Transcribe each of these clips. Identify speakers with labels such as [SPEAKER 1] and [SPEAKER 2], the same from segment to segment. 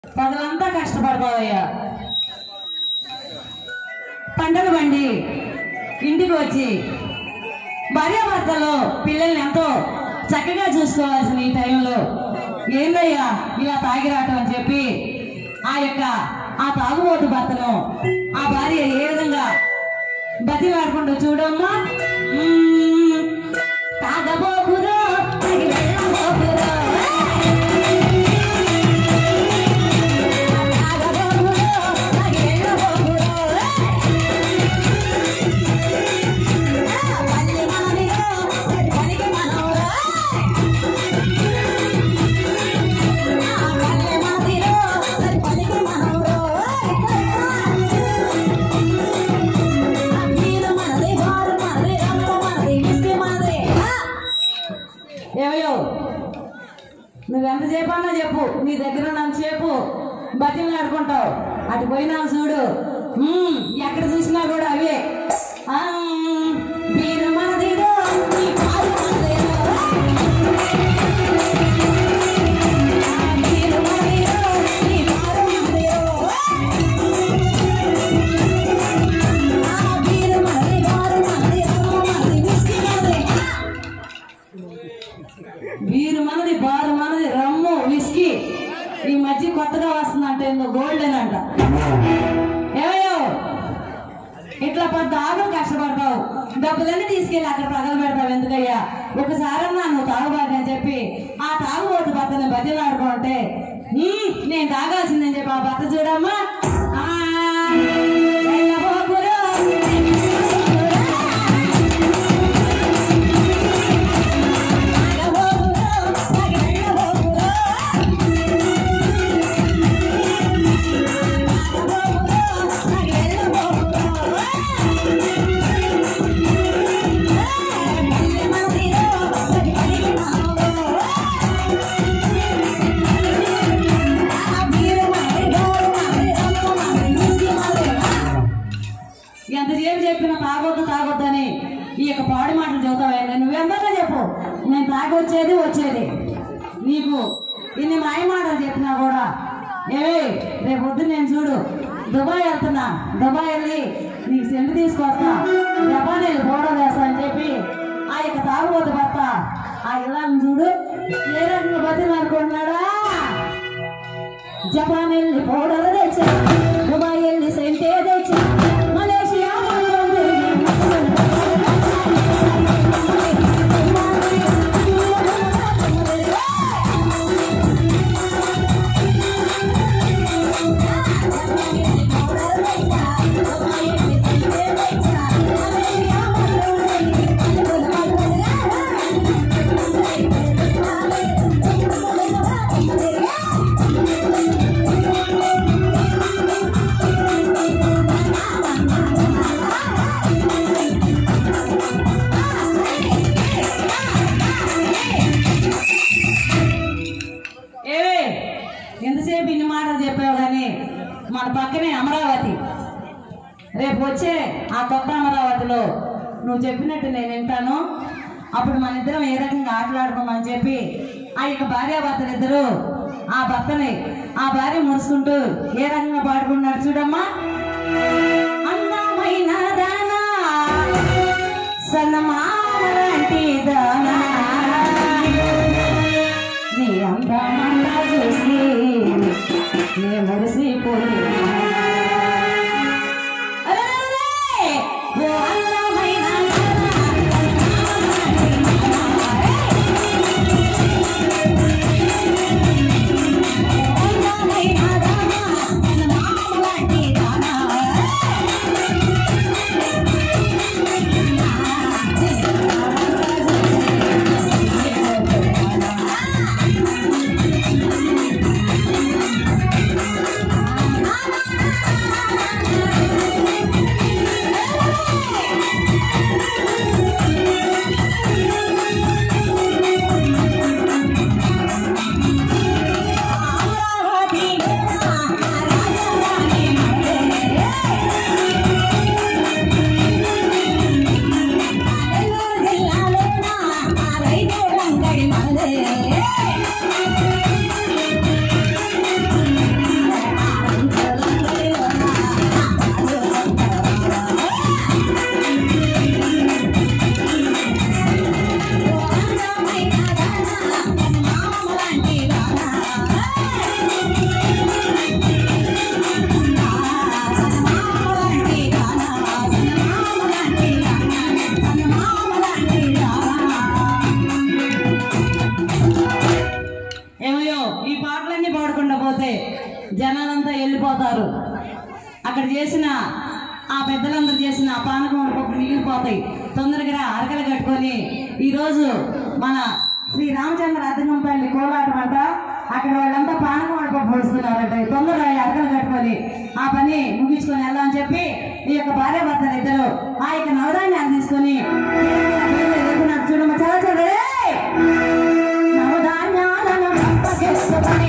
[SPEAKER 1] పగలంతా కష్టపడతావయ్యా పంటలు బండి ఇంటికి వచ్చి భార్యాభర్తలు పిల్లల్ని ఎంతో చక్కగా చూసుకోవాల్సిన ఈ టైంలో ఏందయ్యా ఇలా తాగి రావటం అని చెప్పి ఆ యొక్క ఆ తాగుబోతు భర్తను ఆ భార్య ఏ విధంగా బతిలాడుకుంటూ చూడమ్మా మ్మ్. తాగబోకురో తాగి వెళ్ళబోకురో. తాగబోకురో తాగి వెళ్ళబోకురో. పల్లి మనదిరో పనికి మనవరో. పల్లి మనదిరో పనికి మనవరో. మీరు మనది వారు మనది రమ్మ మనది మిస్కి మనది ఏమయ్యో నువ్వెంత చెప్పన్నా చెప్పు నీ దగ్గర నన్ను చెప్పు బతిని ఆడుకుంటావు అటు పోయినా చూడు మ్మ్, ఎక్కడ చూసినా కూడా అవే ఆ, వీరు మనదిరో, ఈ పాలు మనదిరో. ఆ, వీరు మనదిరో, ఈ పాలు మనదిరో. ఆ, వీరు మనది, వారు మనది, రమ్మ మనది, విస్కీ మనది. వీరు మనది బారు మనది రమ్ము విస్కీ ఈ మధ్య కొత్తగా వస్తుందంట ఏందో గోల్డెన్ అంట ఏమయ్యో ఇట్లా పెద్ద ఆగం కష్టపడతావు డబ్బులన్నీ తీసుకెళ్ళి అక్కడ పగలు పెడతావు ఎందుకయ్యా ఒకసారి నువ్వు తాగుబాటు అని చెప్పి ఆ తాగుబోతు భర్తని బతిలాడుకుంటే "ఉమ్, నేను తాగాల్సిందని చెప్పి ఆ భర్త చూడమ్మా ఆ, వెళ్ళబోకురు, ఎంతసేపు చెప్పినా తాగొద్దు తాగొద్దని ఈ యొక్క పాడి మాటలు చదువుతావా నువ్వెంతగా చెప్పు నేను తాగొచ్చేది వచ్చేది నీకు ఇన్ని మాయ మాటలు చెప్పినా కూడా ఏవే రేపు పొద్దున్న నేను చూడు దుబాయ్ వెళ్తున్నా దుబాయ్ వెళ్ళి నీకు సెంటు తీసుకొస్తా జపాన్ వెళ్ళి ఫోటో వేస్తా అని చెప్పి ఆ యొక్క తాగుబోతు భర్త ఆ ఇళ్ళని చూడు ఏ రకంగా బతిని అనుకుంటున్నాడా జపాన్ వెళ్ళి పౌడర్ తెచ్చా దుబాయ్ వెళ్ళి సెంటే తెచ్చా మలేషియా మొత్తం తిరిగి ఏవే ఎంతసేపు ఇన్ని మాటలు చెప్పావు కానీ మన పక్కనే అమరావతి రేపు వచ్చే ఆ కొత్త అమరావతిలో నువ్వు చెప్పినట్టు నేను వింటాను అప్పుడు మన ఇద్దరం ఏ రకంగా ఆటలాడుకుందామని చెప్పి ఆ యొక్క భార్యాభర్తలు ఇద్దరు ఆ భర్తని ఆ భార్య మురుసుకుంటూ ఏ రకంగా పాడుకున్నారు చూడమ్మా అందమైన దానా సన్నమాలాంటి దానా నీ అందమంతా చూసి నే మురిసిపోయి ఓ అందమైన అందమైన దానా, అందమామలాంటి దానా. జనాలంతా వెళ్ళిపోతారు అక్కడ చేసిన ఆ పెద్దలందరూ చేసిన ఆ పానకం పప్పు మిగిలిపోతాయి తొందరగా రా, అరకలు కట్టుకొని ఈరోజు మన శ్రీ రామచంద్ర అద్దెకంపల్లి కోలాటం అంట అక్కడ వాళ్ళంతా పానకం పప్పు వస్తున్నారట తొందరగా ఈ అరకలు కట్టుకొని ఆ పని ముగించుకొని వెళ్దామని చెప్పి ఈ యొక్క భార్య భర్తలు ఇద్దరు ఆ యొక్క నవధాన్యాలు తీసుకొని ఎదుగుతున్నారు చూడమ్మ చాలా చూడరే నవధాన్యాలను పక్కకెత్తుకొని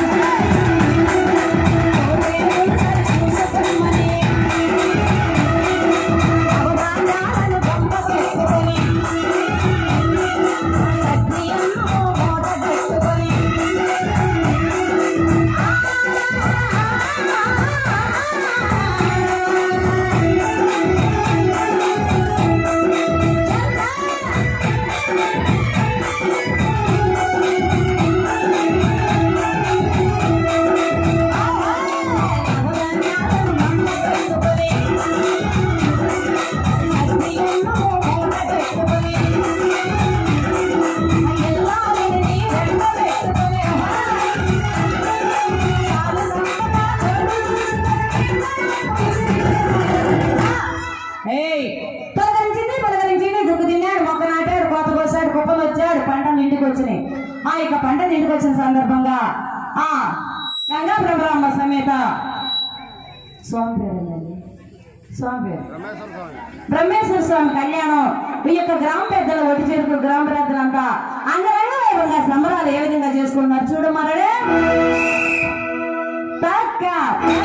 [SPEAKER 1] ఏయ్, పలకరించింది పలకరించింది దుక్కు తిన్నాడు మొక్క నాటాడు కోత కోసాడు కుప్పలు వచ్చాడు పంటలు ఇంటికి వచ్చినాయి ఆ ఇక పంటలు ఇంటికి వచ్చిన సందర్భంగా ఆ గంగా బ్రహ్మరాంబ సమేత స్వామి పేరు ఏంటండి? స్వామి పేరు బ్రహ్మేశ్వర స్వామి కళ్యాణం ఈ యొక్క గ్రామ పెద్దలు ఒడి చేరుకు గ్రామ పెద్దలంతా అంగరంగ వైభవంగా సంబరాలు ఏ విధంగా చేసుకుంటున్నారు చూడు మరడే తక్క